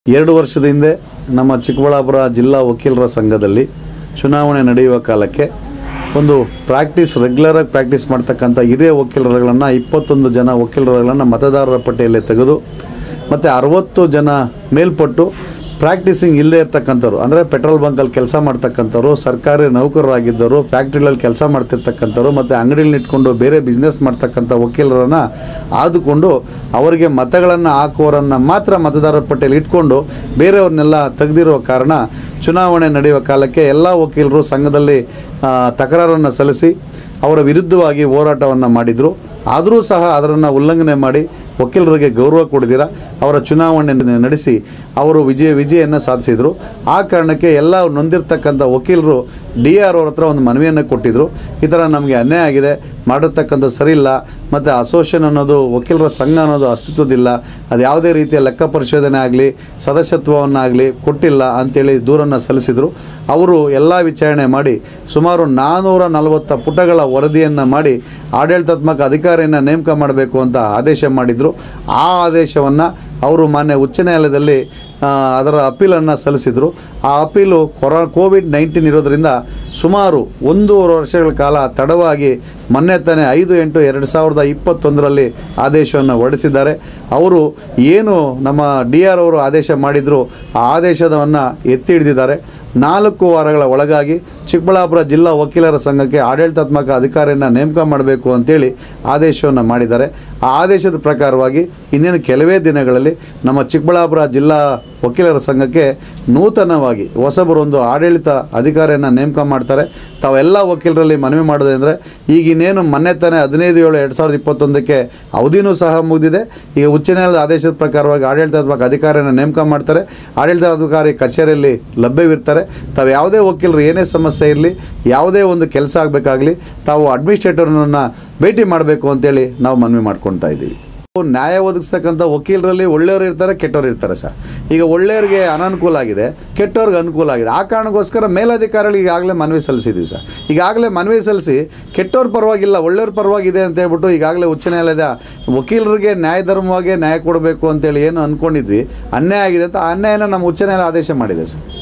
ಎರಡು ವರ್ಷದ ಹಿಂದೆ ನಮ್ಮ ಚಿಕ್ಕಬಳ್ಳಾಪುರ ಜಿಲ್ಲಾ ವಕೀಲರ ಸಂಘದಲ್ಲಿ ಚುನಾವಣೆ ನಡೆಯುವ ಕಾಲಕ್ಕೆ ಒಂದು ಪ್ರಾಕ್ಟೀಸ್ ರೆಗ್ಯುಲರಾಗಿ ಪ್ರಾಕ್ಟೀಸ್ ಮಾಡ್ತಕ್ಕಂಥ ಹಿರಿಯ ವಕೀಲರುಗಳನ್ನು ಇಪ್ಪತ್ತೊಂದು ಜನ ವಕೀಲರುಗಳನ್ನು ಮತದಾರರ ಪಟ್ಟಿಯಲ್ಲಿ ತೆಗೆದು ಮತ್ತು ಅರವತ್ತು ಜನ ಮೇಲ್ಪಟ್ಟು ಪ್ರಾಕ್ಟೀಸಿಂಗ್ ಇಲ್ಲದೆ ಇರ್ತಕ್ಕಂಥವ್ರು ಅಂದರೆ ಪೆಟ್ರೋಲ್ ಬಂಕಲ್ಲಿ ಕೆಲಸ ಮಾಡ್ತಕ್ಕಂಥವ್ರು ಸರ್ಕಾರಿ ನೌಕರರಾಗಿದ್ದವರು ಫ್ಯಾಕ್ಟ್ರಿಗಳಲ್ಲಿ ಕೆಲಸ ಮಾಡ್ತಿರ್ತಕ್ಕಂಥವ್ರು ಮತ್ತು ಅಂಗಡಿಲಿ ಇಟ್ಕೊಂಡು ಬೇರೆ ಬಿಸ್ನೆಸ್ ಮಾಡ್ತಕ್ಕಂಥ ವಕೀಲರನ್ನು ಆದುಕೊಂಡು ಅವರಿಗೆ ಮತಗಳನ್ನು ಹಾಕುವವರನ್ನು ಮಾತ್ರ ಮತದಾರರ ಪಟ್ಟಿಯಲ್ಲಿ ಇಟ್ಕೊಂಡು ಬೇರೆಯವ್ರನ್ನೆಲ್ಲ ತೆಗೆದಿರೋ ಕಾರಣ ಚುನಾವಣೆ ನಡೆಯುವ ಕಾಲಕ್ಕೆ ಎಲ್ಲ ವಕೀಲರು ಸಂಘದಲ್ಲಿ ಆ, ತಕರಾರನ್ನು ಸಲ್ಲಿಸಿ ಅವರ ವಿರುದ್ಧವಾಗಿ ಹೋರಾಟವನ್ನು ಮಾಡಿದರು ಆದರೂ ಸಹ ಅದನ್ನು ಉಲ್ಲಂಘನೆ ಮಾಡಿ ವಕೀಲರಿಗೆ ಗೌರವ ಕೊಡಿದಿರ ಅವರ ಚುನಾವಣೆ ನಡೆಸಿ ಅವರು ವಿಜಯ ವಿಜಯನ್ನು ಸಾಧಿಸಿದರು ಆ ಕಾರಣಕ್ಕೆ ಎಲ್ಲ ನೊಂದಿರ್ತಕ್ಕಂಥ ವಕೀಲರು ಡಿ ಆರ್ ಅವ್ರ ಹತ್ರ ಒಂದು ಮನವಿಯನ್ನು ಕೊಟ್ಟಿದ್ದರು ಈ ಥರ ನಮಗೆ ಅನ್ಯಾಯ ಆಗಿದೆ ಮಾಡಿರ್ತಕ್ಕಂಥ ಸರಿ ಇಲ್ಲ ಮತ್ತು ಅಸೋಸಿಯೇಷನ್ ಅನ್ನೋದು ವಕೀಲರ ಸಂಘ ಅನ್ನೋದು ಅಸ್ತಿತ್ವದಿಲ್ಲ ಅದು ಯಾವುದೇ ರೀತಿಯ ಲೆಕ್ಕ ಪರಿಶೋಧನೆ ಆಗಲಿ ಸದಸ್ಯತ್ವವನ್ನಾಗಲಿ ಕೊಟ್ಟಿಲ್ಲ ಅಂತೇಳಿ ದೂರನ್ನು ಸಲ್ಲಿಸಿದರು ಅವರು ಎಲ್ಲ ವಿಚಾರಣೆ ಮಾಡಿ ಸುಮಾರು ನಾನ್ನೂರ ನಲವತ್ತ ಪುಟಗಳ ವರದಿಯನ್ನು ಮಾಡಿ ಆಡಳಿತಾತ್ಮಕ ಅಧಿಕಾರಿಯನ್ನು ನೇಮಕ ಮಾಡಬೇಕು ಅಂತ ಆದೇಶ ಮಾಡಿದರು ಆ ಆದೇಶವನ್ನು ಅವರು ಮಾನ್ಯ ಉಚ್ಚ ನ್ಯಾಯಾಲಯದಲ್ಲಿ ಆ, ಅದರ ಅಪೀಲನ್ನು ಸಲ್ಲಿಸಿದರು ಆ ಅಪೀಲು ಕೊರ ಕೋವಿಡ್ ನೈನ್ಟೀನ್ ಇರೋದರಿಂದ ಸುಮಾರು ಒಂದೂವರೆ ವರ್ಷಗಳ ಕಾಲ ತಡವಾಗಿ ಮೊನ್ನೆ ತಾನೇ ಐದು ಎಂಟು ಎರಡು ಸಾವಿರದ ಇಪ್ಪತ್ತೊಂದರಲ್ಲಿ ಆದೇಶವನ್ನು ಹೊರಡಿಸಿದ್ದಾರೆ ಅವರು ಏನು ನಮ್ಮ ಡಿ ಆರ್ ಅವರು ಆದೇಶ ಮಾಡಿದರು ಆ ಆದೇಶವನ್ನು ಎತ್ತಿ ಹಿಡಿದಿದ್ದಾರೆ ನಾಲ್ಕು ವಾರಗಳ ಒಳಗಾಗಿ ಚಿಕ್ಕಬಳ್ಳಾಪುರ ಜಿಲ್ಲಾ ವಕೀಲರ ಸಂಘಕ್ಕೆ ಆಡಳಿತಾತ್ಮಕ ಅಧಿಕಾರಿಯನ್ನು ನೇಮಕ ಮಾಡಬೇಕು ಅಂತೇಳಿ ಆದೇಶವನ್ನು ಮಾಡಿದ್ದಾರೆ ಆ ಆದೇಶದ ಪ್ರಕಾರವಾಗಿ ಇಂದಿನ ಕೆಲವೇ ದಿನಗಳಲ್ಲಿ ನಮ್ಮ ಚಿಕ್ಕಬಳ್ಳಾಪುರ ಜಿಲ್ಲಾ ವಕೀಲರ ಸಂಘಕ್ಕೆ ನೂತನವಾಗಿ ಹೊಸಬರೊಂದು ಆಡಳಿತ ಅಧಿಕಾರಿಯನ್ನು ನೇಮಕ ಮಾಡ್ತಾರೆ ತಾವೆಲ್ಲ ವಕೀಲರಲ್ಲಿ ಮನವಿ ಮಾಡೋದಂದರೆ ಈಗಿನ್ನೇನು ಮೊನ್ನೆ ತಾನೇ ಹದಿನೈದು ಏಳು ಎರಡು ಸಾವಿರದ ಇಪ್ಪತ್ತೊಂದಕ್ಕೆ ಅವಧಿನೂ ಸಹ ಮುಗಿದಿದೆ ಈಗ ಉಚ್ಚ ನ್ಯಾಯಾಲಯದ ಆದೇಶದ ಪ್ರಕಾರವಾಗಿ ಆಡಳಿತಾತ್ಮಕ ಅಧಿಕಾರಿಯನ್ನು ನೇಮಕ ಮಾಡ್ತಾರೆ ಆಡಳಿತಾಧಿಕಾರಿ ಕಚೇರಿಯಲ್ಲಿ ಲಭ್ಯವಿರ್ತಾರೆ ತಾವು ಯಾವುದೇ ವಕೀಲರು ಏನೇ ಸಮಸ್ಯೆ ಇರಲಿ ಯಾವುದೇ ಒಂದು ಕೆಲಸ ಆಗಬೇಕಾಗಲಿ ತಾವು ಅಡ್ಮಿನಿಸ್ಟ್ರೇಟರ್ನನ್ನು ಭೇಟಿ ಮಾಡಬೇಕು ಅಂತೇಳಿ ನಾವು ಮನವಿ ಮಾಡ್ಕೊಳ್ತಾ ಇದ್ದೀವಿ ನ್ಯಾಯ ಒದಗಿಸ್ತಕ್ಕಂಥ ವಕೀಲರಲ್ಲಿ ಒಳ್ಳೆಯವರು ಇರ್ತಾರೆ ಕೆಟ್ಟವರು ಇರ್ತಾರೆ ಸರ್ ಈಗ ಒಳ್ಳೆಯವ್ರಿಗೆ ಅನನುಕೂಲ ಆಗಿದೆ ಕೆಟ್ಟವ್ರಿಗೆ ಅನುಕೂಲ ಆಗಿದೆ ಆ ಕಾರಣಕ್ಕೋಸ್ಕರ ಮೇಲಧಿಕಾರಿಗಳಿಗೆ ಈಗಾಗಲೇ ಮನವಿ ಸಲ್ಲಿಸಿದ್ದೀವಿ ಸರ್ ಈಗಾಗಲೇ ಮನವಿ ಸಲ್ಲಿಸಿ ಕೆಟ್ಟವ್ರ ಪರವಾಗಿಲ್ಲ ಒಳ್ಳೆಯವ್ರ ಪರವಾಗಿದೆ ಅಂತ ಹೇಳ್ಬಿಟ್ಟು ಈಗಾಗಲೇ ಉಚ್ಚ ನ್ಯಾಯಾಲಯದ ವಕೀಲರಿಗೆ ನ್ಯಾಯಧರ್ಮವಾಗಿ ನ್ಯಾಯ ಕೊಡಬೇಕು ಅಂತೇಳಿ ಏನು ಅಂದ್ಕೊಂಡಿದ್ವಿ ಅನ್ಯಾಯ ಆಗಿದೆ ಅಂತ ಆ ಅನ್ಯಾಯನ ನಮ್ಮ ಉಚ್ಚ ನ್ಯಾಯಾಲಯ ಆದೇಶ ಮಾಡಿದೆ ಸರ್